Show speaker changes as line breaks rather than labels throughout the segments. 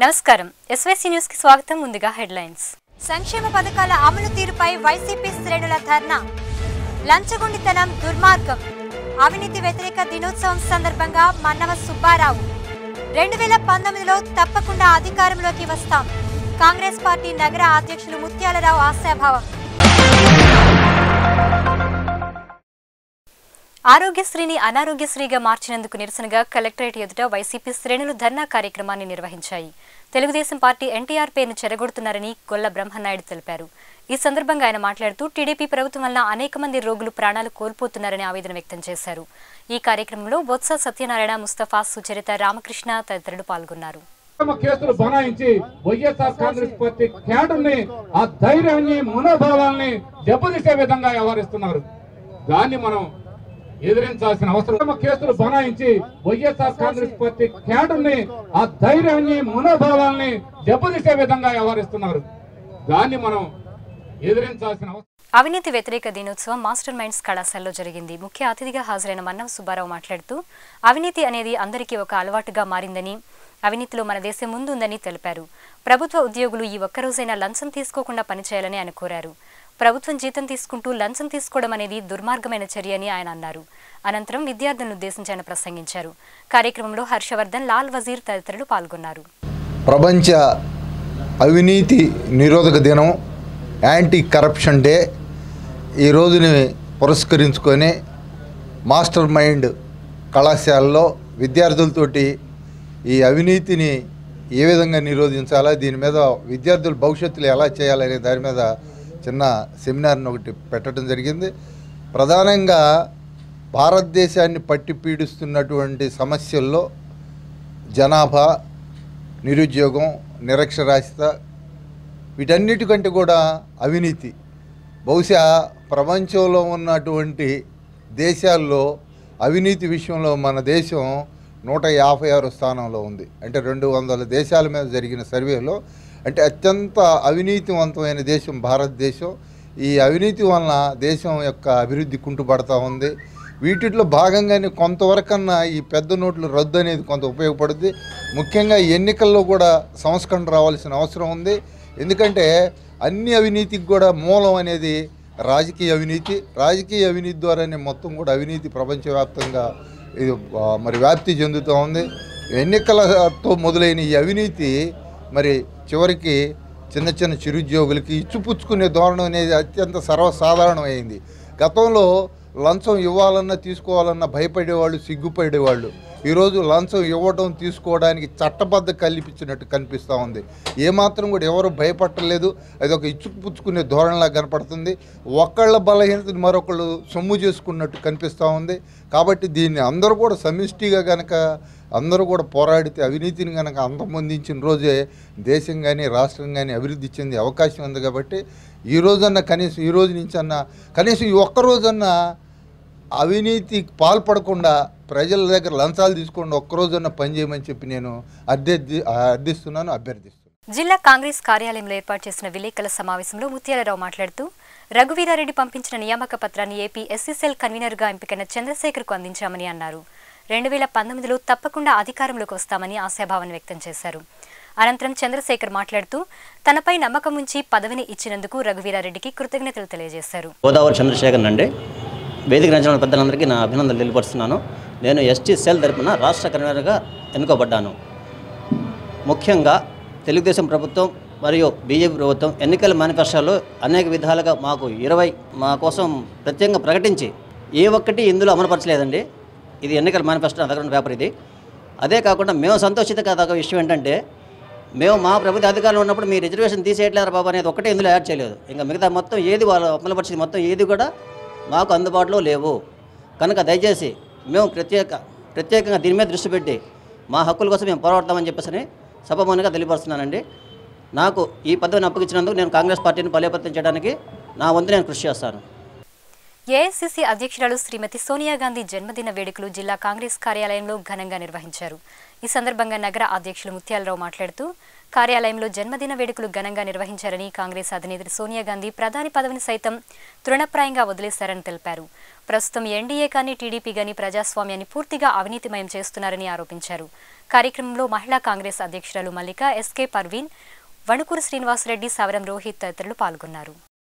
నమస్కారం SYC news కి స్వాగతం ముందుగా హెడ్లైన్స్
సంక్షేమ పథకాల అమలు తీరుపై వైసీపీ శ్రేణుల ధర్నా లంచగొండితనం దుర్మార్గం అవినీతి వ్యతిరేక దినోత్సవం సందర్భంగా మన్నవ సుబ్బారావు రెండు వేల పంతొమ్మిదిలో తప్పకుండా అధికారంలోకి వస్తాం కాంగ్రెస్ పార్టీ నగర అధ్యక్షులు ముత్యాలరావు ఆశాభావం
ఆరోగ్యశ్రీని అనారోగ్యశ్రీగా మార్చినందుకు నిరసనగా కలెక్టరేట్ ఎదుట వైసీపీ శ్రేణులు ధర్నా కార్యక్రమాన్ని నిర్వహించాయి తెలుగుదేశం పార్టీ ఎన్టీఆర్ పేరును చెరగొడుతున్నారని గొల్ల బ్రహ్మనాయుడు తెలిపారు ఈ సందర్భంగా ఆయన మాట్లాడుతూ టీడీపీ ప్రభుత్వం వల్ల అనేక మంది రోగులు ప్రాణాలు కోల్పోతున్నారని ఆవేదన వ్యక్తం చేశారు ఈ కార్యక్రమంలో బొత్స సత్యనారాయణ ముస్తఫా సుచరిత రామకృష్ణ తదితరులు పాల్గొన్నారు
అక్రమ కేసులు బనాయించి వైఎస్ఆర్ కాంగ్రెస్ పార్టీ క్యాడర్ ని ఆ ధైర్యాన్ని మనోభావాల్ని దెబ్బతీసే విధంగా వ్యవహరిస్తున్నారు దాన్ని మనం ఎదిరించాల్సిన అవసరం అక్రమ కేసులు బనాయించి వైఎస్ఆర్ కాంగ్రెస్ పార్టీ క్యాడర్ ని ఆ ధైర్యాన్ని మనోభావాల్ని దెబ్బతీసే విధంగా వ్యవహరిస్తున్నారు దాన్ని మనం ఎదిరించాల్సిన అవసరం
అవినీతి వ్యతిరేక దినోత్సవం మాస్టర్ మైండ్స్ కళాశాలలో జరిగింది ముఖ్య అతిథిగా హాజరైన మన్నవ సుబ్బారావు మాట్లాడుతూ అవినీతి అనేది అందరికీ ఒక అలవాటుగా మారిందని అవినీతిలో మన దేశం ముందుందని తెలిపారు ప్రభుత్వ ఉద్యోగులు ఈ ఒక్కరోజైనా లంచం తీసుకోకుండా పనిచేయాలని ఆయన కోరారు ప్రభుత్వం జీతం తీసుకుంటూ లంచం తీసుకోవడం అనేది దుర్మార్గమైన చర్య అని ఆయన అన్నారు అనంతరం విద్యార్థులను ఉద్దేశించి ఆయన ప్రసంగించారు కార్యక్రమంలో హర్షవర్ధన్ లాల్ వజీర్ తదితరులు పాల్గొన్నారు
ప్రపంచ అవినీతి నిరోధక దినం యాంటీ కరప్షన్ డే ఈ రోజుని పురస్కరించుకొని మాస్టర్ మైండ్ కళాశాలలో విద్యార్థులతోటి ఈ అవినీతిని ఏ విధంగా నిరోధించాలా దీని మీద విద్యార్థుల భవిష్యత్తులో ఎలా చేయాలనే దాని మీద చిన్న సెమినార్ని ఒకటి పెట్టడం జరిగింది ప్రధానంగా భారతదేశాన్ని పట్టి పీడిస్తున్నటువంటి సమస్యల్లో జనాభా నిరుద్యోగం నిరక్షరాస్యత వీటన్నిటికంటే కూడా అవినీతి బహుశా ప్రపంచంలో ఉన్నటువంటి దేశాల్లో అవినీతి విషయంలో మన దేశం నూట యాభై ఆరు స్థానంలో ఉంది అంటే రెండు వందల దేశాల మీద జరిగిన సర్వేలో అంటే అత్యంత అవినీతివంతమైన దేశం భారతదేశం ఈ అవినీతి వలన దేశం యొక్క అభివృద్ధి కుంటుపడతా ఉంది వీటిలో భాగంగానే కొంతవరకన్నా ఈ పెద్ద నోట్లు రద్దు అనేది కొంత ఉపయోగపడుద్ది ముఖ్యంగా ఈ ఎన్నికల్లో కూడా సంస్కరణ రావాల్సిన అవసరం ఉంది ఎందుకంటే అన్ని అవినీతికి కూడా మూలం అనేది రాజకీయ అవినీతి రాజకీయ అవినీతి ద్వారానే మొత్తం కూడా అవినీతి ప్రపంచవ్యాప్తంగా ఇది ఆ, మరి వ్యాప్తి చెందుతూ ఉంది ఎన్నికలతో మొదలైన ఈ అవినీతి మరి చివరికి చిన్న చిన్న చిరుద్యోగులకి ఇచ్చిపుచ్చుకునే ధోరణం అనేది అత్యంత సర్వసాధారణమైంది గతంలో లంచం ఇవ్వాలన్నా తీసుకోవాలన్నా భయపడేవాళ్ళు సిగ్గుపడేవాళ్ళు ఈరోజు లంచం ఇవ్వడం తీసుకోవడానికి చట్టబద్ధ కల్పించినట్టు కనిపిస్తూ ఉంది ఏమాత్రం కూడా ఎవరు భయపడలేదు అది ఒక ఇచ్చుకుపుచ్చుకునే ధోరణిలా కనపడుతుంది ఒకళ్ళ బలహీనతని మరొకళ్ళు సొమ్ము చేసుకున్నట్టు కనిపిస్తూ ఉంది కాబట్టి దీన్ని అందరూ కూడా సమిష్టిగా కనుక అందరూ కూడా పోరాడితే అవినీతిని కనుక అంతమొందించిన రోజే దేశం కానీ రాష్ట్రం కానీ అభివృద్ధి చెందే అవకాశం ఉంది కాబట్టి ఈ రోజన్నా కనీసం ఈ రోజు నుంచి అన్నా కనీసం ఈ ఒక్క రోజన్నా అవినీతికి పాల్పడకుండా ప్రజల దగ్గర లంచాలు తీసుకోండి ఒక్కరోజన్నా పని చేయమని చెప్పి నేను అర్థి అర్థిస్తున్నాను అభ్యర్థిస్తున్నాను
జిల్లా కాంగ్రెస్ కార్యాలయంలో ఏర్పాటు చేసిన విలేకరుల సమావేశంలో ముత్యాలరావు మాట్లాడుతూ రఘువీరారెడ్డి పంపించిన నియామక పత్రాన్ని ఏపీ ఎస్సీసెల్ కన్వీనర్గా ఎంపికైన చంద్రశేఖర్కు అందించామని అన్నారు రెండు వేల పంతొమ్మిదిలో తప్పకుండా అధికారంలోకి వస్తామని ఆశాభావాన్ని వ్యక్తం చేశారు అనంతరం చంద్రశేఖర్ మాట్లాడుతూ తనపై నమ్మకం ఉంచి పదవిని ఇచ్చినందుకు రఘువీరారెడ్డికి కృతజ్ఞతలు తెలియజేశారు
గోదావరి చంద్రశేఖర్ అండి వేదిక రంజన పెద్దలందరికీ నా అభినందనలు తెలియపరుస్తున్నాను నేను ఎస్టీ సెల్ తరపున రాష్ట్ర కన్వీనర్గా ఎన్నుకోబడ్డాను ముఖ్యంగా తెలుగుదేశం ప్రభుత్వం మరియు బీజేపీ ప్రభుత్వం ఎన్నికల మేనిఫెస్టోలో అనేక విధాలుగా మాకు ఇరవై మా కోసం ప్రత్యేకంగా ప్రకటించి ఏ ఒక్కటి ఇందులో అమలుపరచలేదండి ఇది ఎన్నికల మేనిఫెస్టో నా దగ్గర ఉన్న పేపర్ ఇది అదే కాకుండా మేము సంతోషిత కాదొక విషయం ఏంటంటే మేము మా ప్రభుత్వ అధికారంలో ఉన్నప్పుడు మీ రిజర్వేషన్ తీసేయట్లేరు బాబు అనేది ఒకటే ఇందులో యాడ్ చేయలేదు ఇంకా మిగతా మొత్తం ఏది వాళ్ళు అమలుపరిచింది మొత్తం ఏది కూడా మాకు అందుబాటులో లేవు కనుక దయచేసి మేము ప్రత్యేక ప్రత్యేకంగా దీని మీద దృష్టి పెట్టి మా హక్కుల కోసం మేము పోరాడతామని చెప్పేసి సభమౌనిగా తెలియపరుస్తున్నానండి నాకు ఈ పదవిని అప్పగించినందుకు నేను కాంగ్రెస్ పార్టీని బలోపేతం చేయడానికి నా వంతు నేను కృషి చేస్తాను
ఏఐసిసి అధ్యక్షురాలు శ్రీమతి సోనియా గాంధీ జన్మదిన వేడుకలు జిల్లా కాంగ్రెస్ కార్యాలయంలో ఘనంగా నిర్వహించారు ఈ సందర్భంగా నగర అధ్యక్షులు ముత్యాలరావు మాట్లాడుతూ కార్యాలయంలో జన్మదిన వేడుకలు ఘనంగా నిర్వహించారని కాంగ్రెస్ అధినేత్రి సోనియా గాంధీ ప్రధాని పదవిని సైతం తృణప్రాయంగా వదిలేశారని తెలిపారు ప్రస్తుతం ఎన్డీఏ కానీ టీడీపీ కానీ ప్రజాస్వామ్యాన్ని పూర్తిగా అవినీతిమయం చేస్తున్నారని ఆరోపించారు కార్యక్రమంలో మహిళా కాంగ్రెస్ అధ్యక్షురాలు మల్లిక ఎస్కే పర్వీన్ వణుకూరు శ్రీనివాసరెడ్డి సవరం రోహిత్ తదితరులు పాల్గొన్నారు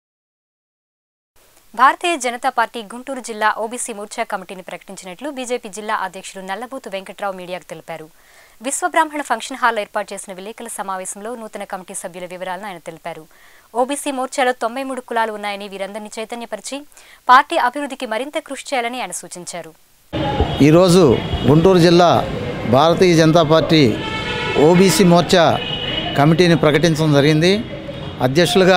భారతీయ జనతా పార్టీ గుంటూరు జిల్లా ఓబీసీ మోర్చా కమిటీని ప్రకటించినట్లు బీజేపీ జిల్లా అధ్యక్షులు నల్లబూతు వెంకట్రావు మీడియాకు తెలిపారు విశ్వబ్రాహ్మణ ఫంక్షన్ హాల్లో ఏర్పాటు చేసిన విలేకరుల సమావేశంలో నూతన కమిటీ సభ్యుల వివరాలను ఆయన తెలిపారు ఓబీసీ మోర్చాలో తొంభై మూడు కులాలు ఉన్నాయని వీరందరినీ చైతన్యపరిచి పార్టీ అభివృద్ధికి మరింత కృషి చేయాలని ఆయన సూచించారు
ఈరోజు గుంటూరు జిల్లా భారతీయ జనతా పార్టీ ఓబీసీ మోర్చా కమిటీని ప్రకటించడం జరిగింది అధ్యక్షులుగా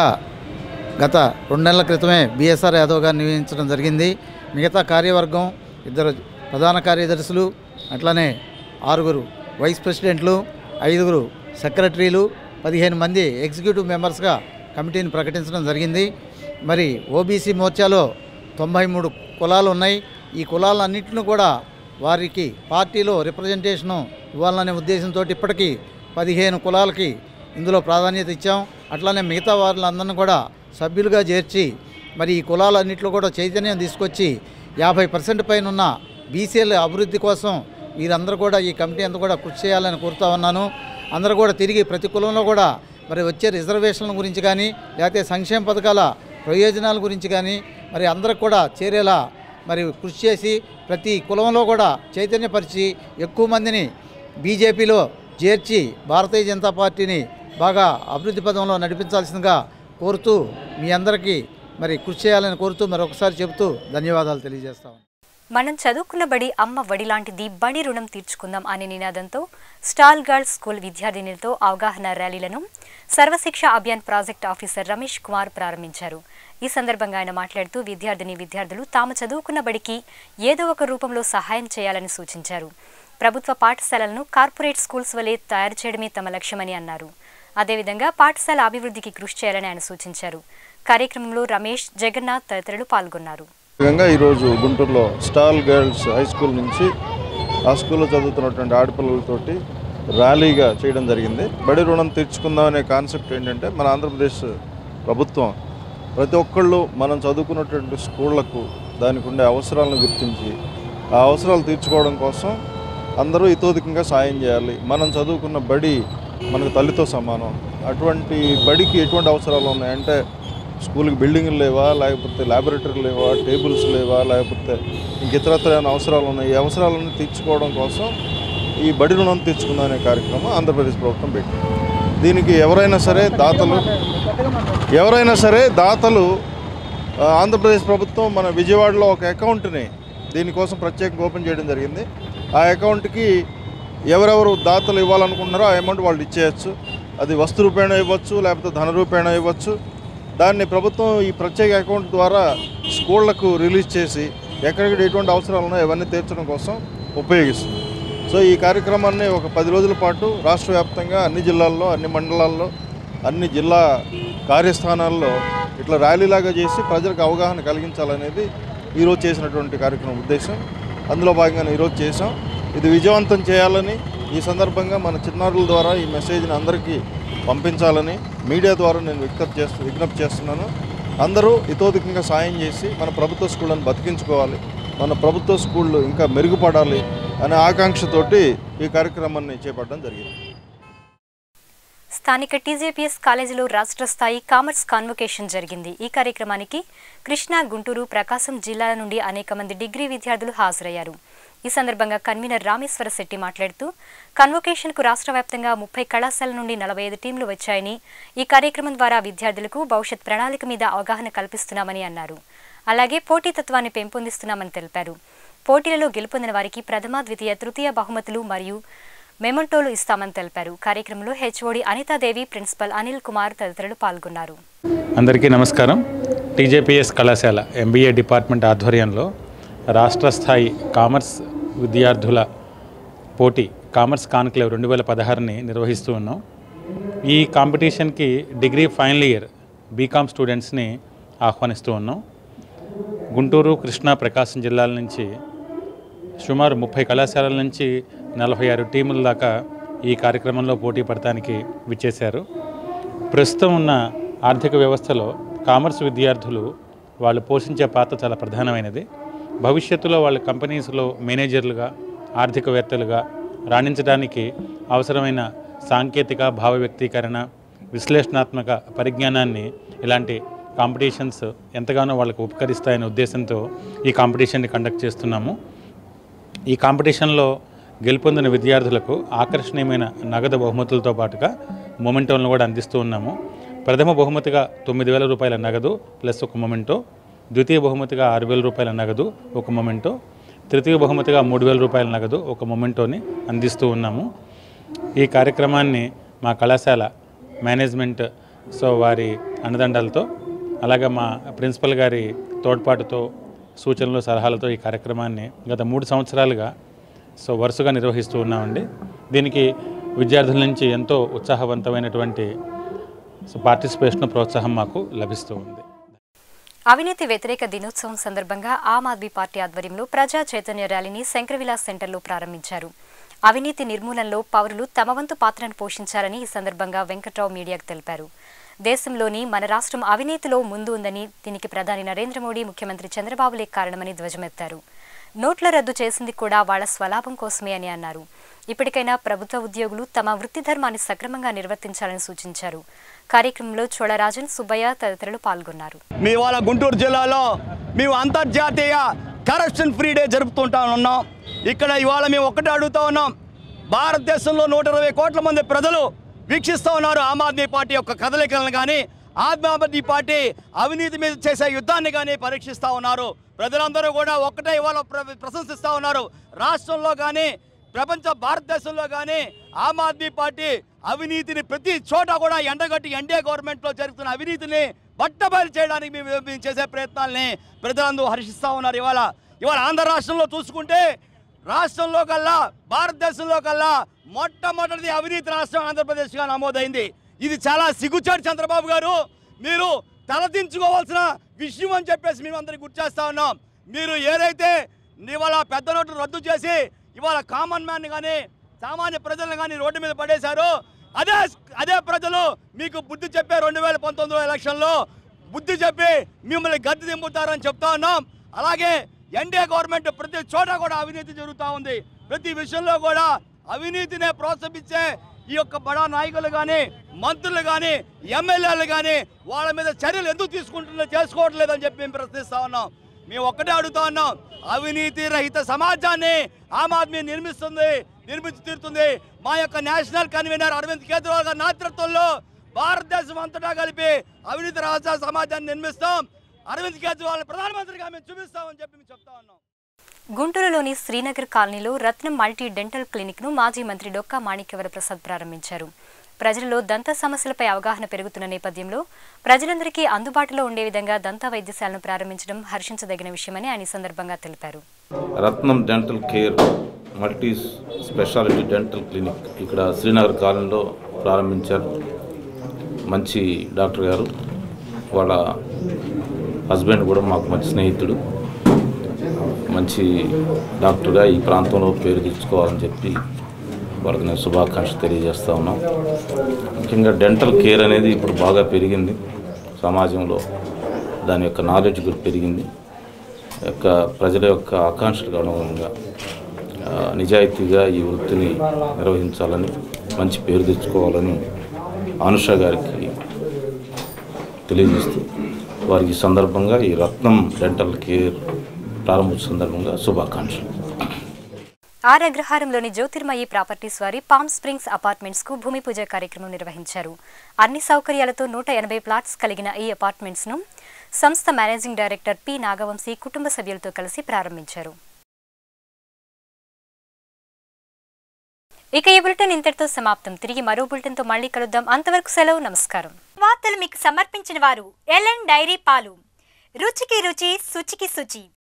గత రెండు నెలల క్రితమే బిఎస్ఆర్ యాదవ్ గారిని నియమించడం జరిగింది మిగతా కార్యవర్గం ఇద్దరు ప్రధాన కార్యదర్శులు అట్లనే ఆరుగురు వైస్ ప్రెసిడెంట్లు ఐదుగురు సెక్రటరీలు పదిహేను మంది ఎగ్జిక్యూటివ్ మెంబర్స్గా కమిటీని ప్రకటించడం జరిగింది మరి ఓబీసీ మోర్చాలో తొంభై మూడు కులాలు ఉన్నాయి ఈ కులాలన్నింటిని కూడా వారికి పార్టీలో రిప్రజెంటేషను ఇవ్వాలనే ఉద్దేశంతో ఇప్పటికీ పదిహేను కులాలకి ఇందులో ప్రాధాన్యత ఇచ్చాం అట్లానే మిగతా వాళ్ళందరినీ కూడా సభ్యులుగా చేర్చి మరి ఈ కులాలన్నింటిలో కూడా చైతన్యం తీసుకొచ్చి యాభై పర్సెంట్ పైన ఉన్న బీసీల అభివృద్ధి కోసం వీరందరూ కూడా ఈ కమిటీ అంతా కూడా కృషి చేయాలని కోరుతా ఉన్నాను అందరూ కూడా తిరిగి ప్రతి కులంలో కూడా మరి వచ్చే రిజర్వేషన్ల గురించి కానీ లేకపోతే సంక్షేమ పథకాల ప్రయోజనాల గురించి కానీ మరి అందరికి కూడా చేరేలా మరి కృషి చేసి ప్రతి కులంలో కూడా చైతన్యపరిచి ఎక్కువ మందిని బీజేపీలో చేర్చి భారతీయ జనతా పార్టీని బాగా అభివృద్ధి పదంలో నడిపించాల్సిందిగా కోరుతూ మీ అందరికీ మరి కృషి చేయాలని కోరుతూ మరొకసారి చెబుతూ ధన్యవాదాలు తెలియజేస్తాను
మనం చదువుకున్న బడి అమ్మ వడి లాంటిది బడి రుణం తీర్చుకుందాం అనే నినాదంతో స్టాల్ గర్ల్స్ స్కూల్ విద్యార్థినులతో అవగాహన ర్యాలీలను సర్వశిక్ష అభియాన్ ప్రాజెక్ట్ ఆఫీసర్ రమేష్ కుమార్ ప్రారంభించారు ఈ సందర్భంగా ఆయన మాట్లాడుతూ విద్యార్థిని విద్యార్థులు తాము చదువుకున్న బడికి ఏదో ఒక రూపంలో సహాయం చేయాలని సూచించారు ప్రభుత్వ పాఠశాలలను కార్పొరేట్ స్కూల్స్ వలె తయారు చేయడమే తమ లక్ష్యమని అన్నారు అదేవిధంగా పాఠశాల అభివృద్ధికి కృషి చేయాలని ఆయన సూచించారు కార్యక్రమంలో రమేష్ జగన్నాథ్ తదితరులు పాల్గొన్నారు
విధంగా ఈరోజు గుంటూరులో స్టాల్ గర్ల్స్ హై స్కూల్ నుంచి ఆ స్కూల్లో చదువుతున్నటువంటి ఆడపిల్లలతోటి ర్యాలీగా చేయడం జరిగింది బడి రుణం తీర్చుకుందాం అనే కాన్సెప్ట్ ఏంటంటే మన ఆంధ్రప్రదేశ్ ప్రభుత్వం ప్రతి ఒక్కళ్ళు మనం చదువుకున్నటువంటి స్కూళ్లకు దానికి ఉండే అవసరాలను గుర్తించి ఆ అవసరాలు తీర్చుకోవడం కోసం అందరూ ఇతోధికంగా సాయం చేయాలి మనం చదువుకున్న బడి మనకు తల్లితో సమానం అటువంటి బడికి ఎటువంటి అవసరాలు ఉన్నాయంటే స్కూల్కి బిల్డింగ్లు లేవా లేకపోతే ల్యాబొరేటరీలు లేవా టేబుల్స్ లేవా లేకపోతే ఇంక ఇతరత్ర ఏమైనా అవసరాలు ఉన్నాయి ఈ అవసరాలను తీర్చుకోవడం కోసం ఈ బడి రుణం తీర్చుకుందాం అనే కార్యక్రమం ఆంధ్రప్రదేశ్ ప్రభుత్వం పెట్టింది దీనికి ఎవరైనా సరే దాతలు ఎవరైనా సరే దాతలు ఆ, ఆంధ్రప్రదేశ్ ప్రభుత్వం మన విజయవాడలో ఒక అకౌంట్ని దీనికోసం ప్రత్యేకంగా ఓపెన్ చేయడం జరిగింది ఆ అకౌంట్కి ఎవరెవరు దాతలు ఇవ్వాలనుకుంటున్నారో ఆ అమౌంట్ వాళ్ళు ఇచ్చేయచ్చు అది వస్తు రూపేణ ఇవ్వచ్చు లేకపోతే ధన రూపేణ ఇవ్వచ్చు దాన్ని ప్రభుత్వం ఈ ప్రత్యేక అకౌంట్ ద్వారా స్కూళ్లకు రిలీజ్ చేసి ఎక్కడెక్కడ ఎటువంటి అవసరాలు ఉన్నాయో అవన్నీ తీర్చడం కోసం ఉపయోగిస్తుంది సో ఈ కార్యక్రమాన్ని ఒక పది రోజుల పాటు రాష్ట్ర వ్యాప్తంగా అన్ని జిల్లాల్లో అన్ని మండలాల్లో అన్ని జిల్లా కార్యస్థానాల్లో ఇట్లా ర్యాలీలాగా చేసి ప్రజలకు అవగాహన కలిగించాలనేది ఈరోజు చేసినటువంటి కార్యక్రమం ఉద్దేశం అందులో భాగంగానే ఈరోజు చేసాం ఇది విజయవంతం చేయాలని ఈ సందర్భంగా మన చిన్నారుల ద్వారా ఈ మెసేజ్ని అందరికీ పంపించాలని మీడియా ద్వారా నేను విజ్ఞప్తి చేస్తూ విజ్ఞప్తి చేస్తున్నాను అందరూ ఇతోధికంగా సాయం చేసి మన ప్రభుత్వ స్కూళ్ళను బతికించుకోవాలి మన ప్రభుత్వ స్కూళ్ళు ఇంకా మెరుగుపడాలి అనే ఆకాంక్షతోటి ఈ కార్యక్రమాన్ని చేపట్టడం జరిగింది
స్థానిక టీజేపీఎస్ కాలేజీలో రాష్ట్ర స్థాయి కామర్స్ కాన్వొకేషన్ జరిగింది ఈ కార్యక్రమానికి కృష్ణా గుంటూరు ప్రకాశం జిల్లాల నుండి అనేక మంది డిగ్రీ విద్యార్థులు హాజరయ్యారు ఈ సందర్భంగా కన్వీనర్ రామేశ్వర శెట్టి మాట్లాడుతూ కన్వొకేషన్కు రాష్ట్ర వ్యాప్తంగా ముప్పై కళాశాల నుండి నలభై ఐదు టీంలు వచ్చాయని ఈ కార్యక్రమం ద్వారా విద్యార్థులకు భవిష్యత్ ప్రణాళిక మీద అవగాహన కల్పిస్తున్నామని అన్నారు అలాగే పోటీతత్వాన్ని పెంపొందిస్తున్నామని తెలిపారు పోటీలలో గెలుపొందిన వారికి ప్రథమ ద్వితీయ తృతీయ బహుమతులు మరియు మెమంటోలు ఇస్తామని తెలిపారు కార్యక్రమంలో హెచ్ఓడి అనితాదేవి ప్రిన్సిపల్ అనిల్ కుమార్ తదితరులు పాల్గొన్నారు
అందరికీ నమస్కారం టీజేపీఎస్ కళాశాల ఎంబీఏ డిపార్ట్మెంట్ ఆధ్వర్యంలో రాష్ట్ర స్థాయి కామర్స్ విద్యార్థుల పోటీ కామర్స్ కాన్క్లేవ్ రెండు వేల పదహారుని నిర్వహిస్తూ ఉన్నాం ఈ కాంపిటీషన్కి డిగ్రీ ఫైనల్ ఇయర్ బీకామ్ స్టూడెంట్స్ని ఆహ్వానిస్తూ ఉన్నాం గుంటూరు కృష్ణా ప్రకాశం జిల్లాల నుంచి సుమారు ముప్పై కళాశాలల నుంచి నలభై ఆరు టీముల దాకా ఈ కార్యక్రమంలో పోటీ పడటానికి విచ్చేశారు ప్రస్తుతం ఉన్న ఆర్థిక వ్యవస్థలో కామర్స్ విద్యార్థులు వాళ్ళు పోషించే పాత్ర చాలా ప్రధానమైనది భవిష్యత్తులో వాళ్ళ కంపెనీస్లో మేనేజర్లుగా ఆర్థికవేత్తలుగా రాణించడానికి అవసరమైన సాంకేతిక భావ వ్యక్తీకరణ విశ్లేషణాత్మక పరిజ్ఞానాన్ని ఇలాంటి కాంపిటీషన్స్ ఎంతగానో వాళ్ళకు ఉపకరిస్తాయనే ఉద్దేశంతో ఈ కాంపిటీషన్ని కండక్ట్ చేస్తున్నాము ఈ కాంపిటీషన్లో గెలుపొందిన విద్యార్థులకు ఆకర్షణీయమైన నగదు బహుమతులతో పాటుగా మొమెంటోలను కూడా అందిస్తూ ఉన్నాము ప్రథమ బహుమతిగా తొమ్మిది వేల రూపాయల నగదు ప్లస్ ఒక మొమెంటో ద్వితీయ బహుమతిగా ఆరు వేల రూపాయల నగదు ఒక మొమెంటో తృతీయ బహుమతిగా మూడు వేల రూపాయల నగదు ఒక మొమెంటోని అందిస్తూ ఉన్నాము ఈ కార్యక్రమాన్ని మా కళాశాల మేనేజ్మెంట్ సో వారి అండదండలతో అలాగే మా ప్రిన్సిపల్ గారి తోడ్పాటుతో సూచనలు సలహాలతో ఈ కార్యక్రమాన్ని గత మూడు సంవత్సరాలుగా సో వరుసగా నిర్వహిస్తూ ఉన్నామండి దీనికి విద్యార్థుల నుంచి ఎంతో ఉత్సాహవంతమైనటువంటి సో పార్టిసిపేషన్ ప్రోత్సాహం మాకు లభిస్తూ ఉంది
అవినీతి వ్యతిరేక దినోత్సవం సందర్భంగా ఆమ్ ఆద్మీ పార్టీ ఆధ్వర్యంలో ప్రజా చైతన్య ర్యాలీని శంకరవిలాస్ సెంటర్లో ప్రారంభించారు అవినీతి నిర్మూలనలో పౌరులు తమ వంతు పాత్రను పోషించాలని ఈ సందర్భంగా వెంకట్రావు మీడియాకు తెలిపారు దేశంలోని మన రాష్ట్రం అవినీతిలో ముందు ఉందని దీనికి ప్రధాని నరేంద్ర మోడీ ముఖ్యమంత్రి చంద్రబాబులే కారణమని ధ్వజమెత్తారు నోట్ల రద్దు చేసింది కూడా వాళ్ల స్వలాభం కోసమే అని అన్నారు ఇప్పటికైనా ప్రభుత్వ ఉద్యోగులు తమ వృత్తి ధర్మాన్ని సక్రమంగా నిర్వర్తించాలని సూచించారు కార్యక్రమంలో చోళరాజన్ సుబ్బయ్య తదితరులు పాల్గొన్నారు
మీ ఇవాళ గుంటూరు జిల్లాలో మేము అంతర్జాతీయ కరప్షన్ ఫ్రీ డే జరుపుతుంటా ఉన్నాం ఇక్కడ ఇవాళ మేము ఒక్కటే అడుగుతా ఉన్నాం భారతదేశంలో నూట ఇరవై కోట్ల మంది ప్రజలు వీక్షిస్తూ ఉన్నారు ఆమ్ ఆద్మీ పార్టీ యొక్క కదలికలను కానీ ఆమ్ ఆద్మీ పార్టీ అవినీతి మీద చేసే యుద్ధాన్ని కానీ పరీక్షిస్తూ ఉన్నారు ప్రజలందరూ కూడా ఒక్కటే ఇవాళ ప్ర- ప్రశంసిస్తూ ఉన్నారు రాష్ట్రంలో కానీ ప్రపంచ భారతదేశంలో కానీ ఆమ్ ఆద్మీ పార్టీ అవినీతిని ప్రతి చోట కూడా ఎండగట్టి ఎన్డీఏ గవర్నమెంట్లో జరుగుతున్న అవినీతిని బట్టబయలు చేయడానికి మేము మేము చేసే ప్రయత్నాల్ని ప్రజలందరూ హర్షిస్తూ ఉన్నారు ఇవాళ ఇవాళ ఆంధ్ర రాష్ట్రంలో చూసుకుంటే రాష్ట్రంలో కల్లా భారతదేశంలో కల్లా మొట్టమొదటిది అవినీతి రాష్ట్రం ఆంధ్రప్రదేశ్గా నమోదైంది ఇది చాలా సిగ్గుచాటు చంద్రబాబు గారు మీరు తలదించుకోవాల్సిన విషయం అని చెప్పేసి మేము అందరికి గుర్తు చేస్తా ఉన్నాం మీరు ఏదైతే ఇవాళ పెద్ద నోటు రద్దు చేసి ఇవాళ కామన్ మ్యాన్ కానీ సామాన్య ప్రజలను కానీ రోడ్డు మీద పడేశారు అదే అదే ప్రజలు మీకు బుద్ధి చెప్పే రెండు వేల పంతొమ్మిదిలో ఎలక్షన్లో బుద్ధి చెప్పి మిమ్మల్ని గద్దె దింపుతారని చెప్తా ఉన్నాం అలాగే ఎన్డీఏ గవర్నమెంట్ ప్రతి చోట కూడా అవినీతి జరుగుతూ ఉంది ప్రతి విషయంలో కూడా అవినీతినే ప్రోత్సహించే ఈ యొక్క బడా నాయకులు కానీ మంత్రులు కానీ ఎమ్మెల్యేలు కానీ వాళ్ళ మీద చర్యలు ఎందుకు తీసుకుంటున్నా చేసుకోవట్లేదని చెప్పి మేము ప్రశ్నిస్తా ఉన్నాం మేము ఒక్కటే అడుగుతా ఉన్నాం అవినీతి రహిత సమాజాన్ని ఆమ్ ఆద్మీ నిర్మిస్తుంది నిర్మించి తీరుతుంది మా యొక్క నేషనల్ కన్వీనర్ అరవింద్ కేజ్రీవాల్ గారి నేతృత్వంలో భారతదేశం అంతటా కలిపి అవినీతి రహిత సమాజాన్ని నిర్మిస్తాం అరవింద్ కేజ్రీవాల్ ప్రధానమంత్రిగా మేము చూపిస్తామని చెప్పి మేము చెప్తా ఉన్నాం
గుంటూరులోని శ్రీనగర్ కాలనీలో రత్నం మల్టీ డెంటల్ క్లినిక్ను మాజీ మంత్రి డొక్కా మాణిక్యవర ప్రసాద్ ప్రారంభించారు ప్రజలలో దంత సమస్యలపై అవగాహన పెరుగుతున్న నేపథ్యంలో ప్రజలందరికీ అందుబాటులో ఉండే విధంగా దంత వైద్యశాలను ప్రారంభించడం హర్షించదగిన విషయమని ఆయన ఈ సందర్భంగా తెలిపారు
Ratnam dental care multi speciality dental clinic ఇక్కడ శ్రీనగర్ కాలనీలో ప్రారంభించారు మంచి డాక్టర్ గారు వాళ్ళ హస్బెండ్ కూడా మాకు మంచి స్నేహితుడు మంచి డాక్టర్గా ఈ ప్రాంతంలో పేరు తెచ్చుకోవాలని చెప్పి వాళ్ళకి నేను శుభాకాంక్షలు తెలియజేస్తా ఉన్నాం ముఖ్యంగా డెంటల్ కేర్ అనేది ఇప్పుడు బాగా పెరిగింది సమాజంలో దాని యొక్క నాలెడ్జ్ కూడా పెరిగింది యొక్క ప్రజల యొక్క ఆకాంక్షలకు అనుగుణంగా ఆ, నిజాయితీగా ఈ వృత్తిని నిర్వహించాలని మంచి పేరు తెచ్చుకోవాలని అనుష గారికి తెలియజేస్తూ వారికి ఈ సందర్భంగా ఈ రత్నం డెంటల్ కేర్ ప్రారంభ సందర్భంగా శుభాకాంక్షలు
ఆర్ అగ్రహారంలోని జ్యోతిర్మయి ప్రాపర్టీస్ వారి పామ్ స్ప్రింగ్స్ అపార్ట్మెంట్స్ కు భూమి పూజ కార్యక్రమం నిర్వహించారు అన్ని సౌకర్యాలతో నూట ఎనభై ప్లాట్స్ కలిగిన ఈ అపార్ట్మెంట్స్ ను సంస్థ మేనేజింగ్ డైరెక్టర్ పి నాగవంశీ కుటుంబ సభ్యులతో కలిసి ప్రారంభించారు ఇక ఈ బులెటిన్ ఇంతటితో సమాప్తం తిరిగి మరో బులెటిన్తో మళ్ళీ కలుద్దాం అంతవరకు సెలవు నమస్కారం
వార్తలు మీకు సమర్పించిన వారు ఎల్ఎన్ డైరీ పాలు రుచికి రుచి శుచికి శుచి